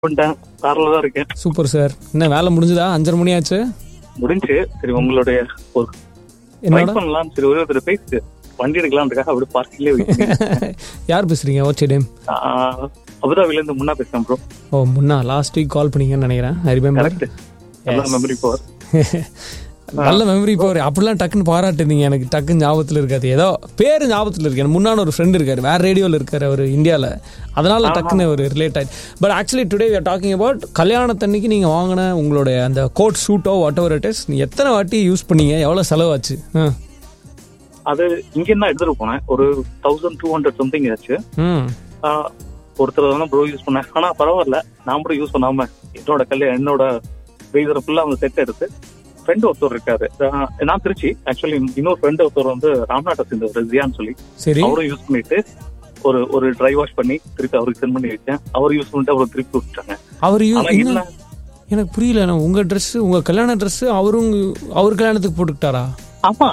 பண்ணிட்டேன் கார்ல தான் இருக்கேன் சூப்பர் சார் என்ன வேலை முடிஞ்சுதா அஞ்சரை மணி ஆச்சு முடிஞ்சு சரி உங்களுடைய ஒரு என்னோட ட்ரை பண்ணலாம் சரி ஒரே ஒருத்தர் பேசி வண்டி எடுக்கலாம்ன்றக்காக அப்படி பார்க்கிங்லேயே வைக்கிறேன் யார் பேசுறீங்க ஓச்சே டேம் அபுதாபில இருந்து முன்னா பேசுறேன் ப்ரோ ஓ முன்னா லாஸ்ட் வீக் கால் பண்ணீங்கன்னு நினைக்கிறேன் ஐ ரிமெம்பர் கரெக்ட் நல்ல மெமரி பவர் நல்ல மெமரி பவர் அப்படிலாம் டக்குன்னு பாராட்டுனீங்க எனக்கு டக்குன்னு ஞாபகத்தில் இருக்காது ஏதோ பேர் ஞாபகத்தில் இருக்கு எனக்கு முன்னாடி ஒரு ஃப்ரெண்ட் இருக்காரு வேற ரேடியோவில் இருக்காரு அவர் இந்தியாவில் அதனால டக்குன்னு ஒரு ரிலேட் ஆயிடுச்சு but actually today we are talking about கல்யாணத்தன்னைக்கு நீங்கள் வாங்கின உங்களுடைய அந்த கோட் சூட்டோ வாட் எவர் இட் இஸ் எத்தனை வாட்டி யூஸ் பண்ணீங்க எவ்வளோ செலவாச்சு ஆ அது இங்க என்ன எடுத்துட்டு போனேன் ஒரு தௌசண்ட் டூ ஹண்ட்ரட் சம்திங் ஆச்சு ம் ஆஹ் ஒருத்தர் தானே ப்ரோ யூஸ் பண்ணேன் ஆனா பரவாயில்ல நான் கூட யூஸ் பண்ணாம என்னோட கல்யாணம் என்னோட ரீசர் ஃபுல்லா அந்த செட் எடுத்து ஃப்ரெண்ட் ஒருத்தர் இருக்காரு ஆஹ் நான் திருச்சி ஆக்சுவலி இன்னொரு ஃப்ரெண்ட் ஒருத்தர் வந்து ராம்நாட்டை சேர்ந்தவர் ஜியான்னு சொல்லி சரி அவரும் யூஸ் பண்ணிட்டு ஒரு ஒரு ட்ரை வாஷ் பண்ணி திருப்பி அவருக்கு சென்ட் பண்ணி வச்சேன் அவர் யூஸ் பண்ணிட்டு அவரை திருப்பி விட்டுட்டாங்க அவர் யூ ஆனா என்ன என்ன எனக்கு புரியல நான் உங்க ட்ரெஸ் உங்க கல்யாண ட்ரெஸ் அவரும் அவர் கல்யாணத்துக்கு போட்டுக்கிட்டாரா ஆமா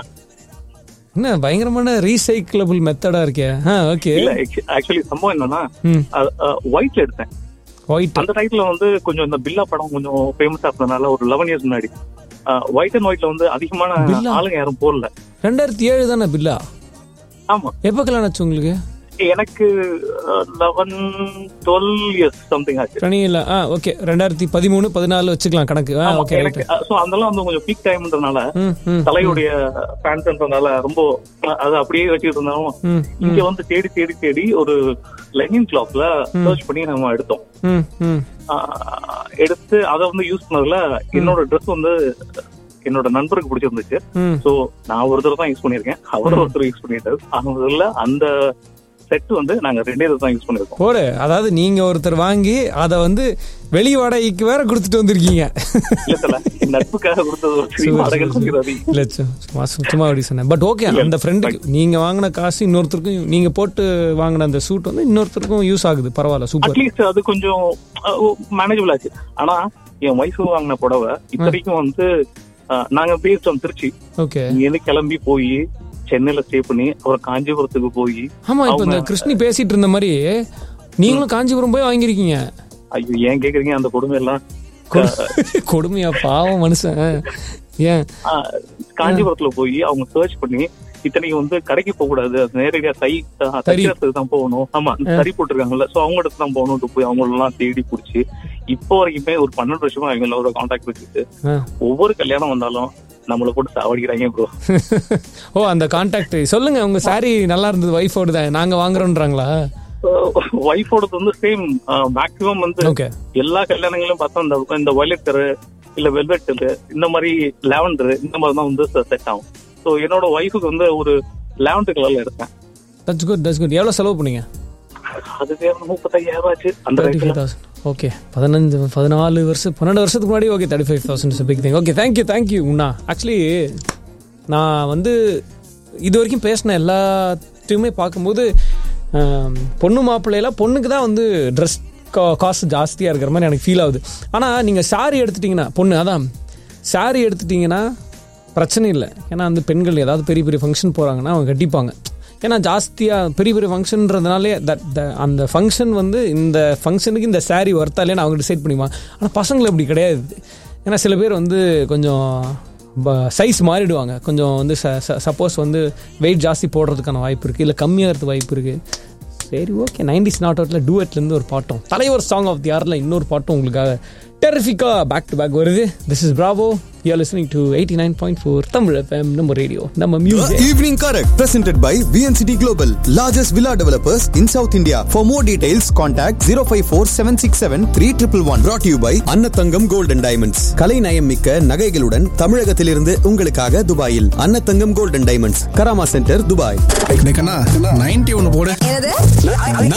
என்ன பயங்கரமான ரீசைக்கிளபிள் மெத்தடா இருக்கே ஆ ஓகே இல்ல ஆக்சுவலி சம்பவம் என்னன்னா ம் ஒயிட்ல எடுத்தேன் ஒயிட் அந்த டைத்துல வந்து கொஞ்சம் இந்த பில்லா படம் கொஞ்சம் ஃபேமஸா இருந்ததுனால ஒரு லெவன் இயர்ஸ் முன்னாடி ஒயிட் அண்ட் ஒயிட்ல வந்து அதிகமான பில்லா? ஆளுங்க யாரும் போடல ரெண்டாயிரத்தி ஏழு தானே பில்லா ஆமா எப்போ கல்யாணம் ஆச்சு உங்களுக்கு எனக்கு லெவன் டுவெல் இயர்ஸ் சம்திங் ஆச்சு தனி இல்ல ஆ ஓகே ரெண்டாயிரத்தி பதிமூணு பதினாலு வச்சுக்கலாம் கணக்கு ஆ ஆமா, ஓகே எனக்கு ரைட் சோ அதெல்லாம் வந்து கொஞ்சம் பீக் டைம்ன்றனால ம் ம் தலையுடைய ஃபேன்ஸ்ன்றனால ரொம்ப அஹ், அது அப்படியே வச்சுட்டு இருந்தாலும் ம் இங்க வந்து தேடி தேடி தேடி ஒரு லெனின் கிளாத்ல சர்ச் பண்ணி நம்ம எடுத்தோம் ம் ம் ஆஹ் எடுத்து அதை வந்து யூஸ் பண்ணதுல என்னோட ட்ரெஸ் வந்து என்னோட நண்பருக்கு பிடிச்சிருந்துச்சு ம் சோ நான் ஒரு தடவை தான் யூஸ் பண்ணிருக்கேன் அவர் ஒருத்தர் யூஸ் பண்ணிட்டாரு அதுல அந்த செட் வந்து நாங்க ரெண்டே தடவை தான் யூஸ் பண்ணிருக்கோம் போடு அதாவது நீங்க ஒருத்தர் வாங்கி அதை வந்து வெளி வாடகைக்கு வேற கொடுத்துட்டு வந்திருக்கீங்க இல்ல சார் என் நட்புக்காக கொடுத்தது ஒரு சிறிய சரி, வாடகை சரி, கொடுக்கிறது இல்ல சு- சும்மா சும்மா அப்படி சொன்னேன் பட் ஓகே அந்த ஃப்ரெண்டுக்கு நீங்க வாங்கின காசு இன்னொருத்தருக்கும் நீங்க போட்டு வாங்கின அந்த சூட் வந்து இன்னொருத்தருக்கும் யூஸ் ஆகுது பரவாயில்ல சூப்பர் அட்லீஸ்ட் அது கொஞ்சம் மேனேஜபிள் ஆச்சு ஆனா என் ஒய்ஃப் வாங்கின புடவை இப்போதைக்கும் வந்து அஹ், நாங்க பேசிட்டோம் திருச்சி ஓகே இங்க இருந்து கிளம்பி போய் சென்னையில ஸ்டே பண்ணி அப்புறம் காஞ்சிபுரத்துக்கு போய் ஆமா இப்போ இந்த கிருஷ்ணி பேசிட்டு இருந்த மாதிரி நீங்களும் காஞ்சிபுரம் போய் வாங்கியிருக்கீங்க ஐயோ ஏன் கேக்குறீங்க அந்த கொடுமை எல்லாம் கொடு- கொடுமையா பாவம் மனுஷன் ஏன் ஆஹ், காஞ்சிபுரத்துல போய் அவங்க சர்ச் பண்ணி இத்தனைக்கு வந்து கடைக்கு போக கூடாது அது நேரடியா தை ஆஹ், தைக்கிறதுக்கு தான் போகணும் ஆமா அந்த சரி போட்டிருக்காங்கல்ல சோ அவங்க இடத்துக்கு தான் போகணும்னு போய் அவங்க எல்லாம் தேடி பிடிச்சி இப்போ வரைக்குமே ஒரு பன்னெண்டு வருஷமா அவங்களோட கான்டாக்ட் வச்சுட்டு ஆ. ஒவ்வொரு கல்யாணம் வந்தாலும் நம்மள போட்டு சாவடிக்கிறாங்க ப்ரோ ஓ அந்த கான்டாக்ட் சொல்லுங்க உங்க சாரி நல்லா இருந்தது ஒய்ஃபோடு தான் நாங்க வாங்குறோன்றாங்களா ஒய்ஃபோடது வந்து சேம் மேக்ஸிமம் வந்து ஓகே எல்லா கல்யாணங்களும் பார்த்தா இந்த இந்த வயலட் கரு இல்ல வெல்வெட் இந்த மாதிரி லேவண்டர் இந்த மாதிரி தான் வந்து செட் ஆகும் ஸோ என்னோட ஒய்ஃபுக்கு வந்து ஒரு லேவண்டர் கலர்ல எடுத்தேன் தட்ஸ் குட் தட்ஸ் குட் எவ்வளோ செலவு பண்ணீங்க அது வேற முப்பத்தையாயிரம் ஆச்சு அந்த தேர்ட்டி ரேட்ல ஃபைவ் தௌசண்ட் ஓகே பதினஞ்சு பதினாலு வருஷம் பன்னெண்டு வருஷத்துக்கு முன்னாடி okay thirty five thousand big thing okay thank you thank you உண்ணா ஆக்சுவலி நான் வந்து இது வரைக்கும் பேசின எல்லாத்தையுமே பார்க்கும்போது ஆம், பொண்ணு மாப்பிள்ளையில பொண்ணுக்கு தான் வந்து ட்ரெஸ் காஸ்ட் ஜாஸ்தியாக இருக்கிற மாதிரி எனக்கு ஃபீல் ஆகுது ஆனால் நீங்கள் சாரி எடுத்துட்டிங்கன்னா பொண்ணு அதான் சாரி எடுத்துட்டிங்கன்னா பிரச்சனை இல்லை ஏன்னா அந்த பெண்கள் ஏதாவது பெரிய பெரிய ஃபங்க்ஷன் போகிறாங்கன்னா அவங்க கட்டிப்பாங்க ஏன்னா ஜாஸ்தியாக பெரிய பெரிய ஃபங்க்ஷன்றதுனாலே தட் அந்த ஃபங்க்ஷன் வந்து இந்த ஃபங்க்ஷனுக்கு இந்த saree ஒர்த்தாலேன்னு அவங்க டிசைட் பண்ணிப்பாங்க ஆனால் பசங்களை அப்படி கிடையாது ஏன்னா சில பேர் வந்து கொஞ்சம் சைஸ் மாறிடுவாங்க கொஞ்சம் வந்து சப்போஸ் வந்து வெயிட் ஜாஸ்தி போடுறதுக்கான வாய்ப்பு இருக்குது இல்லை கம்மியாகிறதுக்கு வாய்ப்பு இருக்குது சரி ஓகே நைன்டிஸ் நாட் அவுட்ல டூவெட்லேருந்து ஒரு பாட்டும் தலைவர் சாங் ஆஃப் தி யாரில் இன்னொரு பாட்டும் உங்களுக்காக டெரிஃபிக்கா பேக் டு பேக் வருது this is Bravo you are listening to eighty nine point four Tamil FM நம்ம ரேடியோ நம்ம music Evening Correct, presented by VNCT Global, largest villa developers in South India. For more details, contact 054 767 3111. Brought to you by Annathangam Gold and Diamonds. கலை நயம் மிக்க நகைகளுடன் தமிழகத்திலிருந்து உங்களுக்காக துபாயில் Annathangam Gold and Diamonds, Karama centre, Dubai. Ninety ஒன்னு போடு என்னது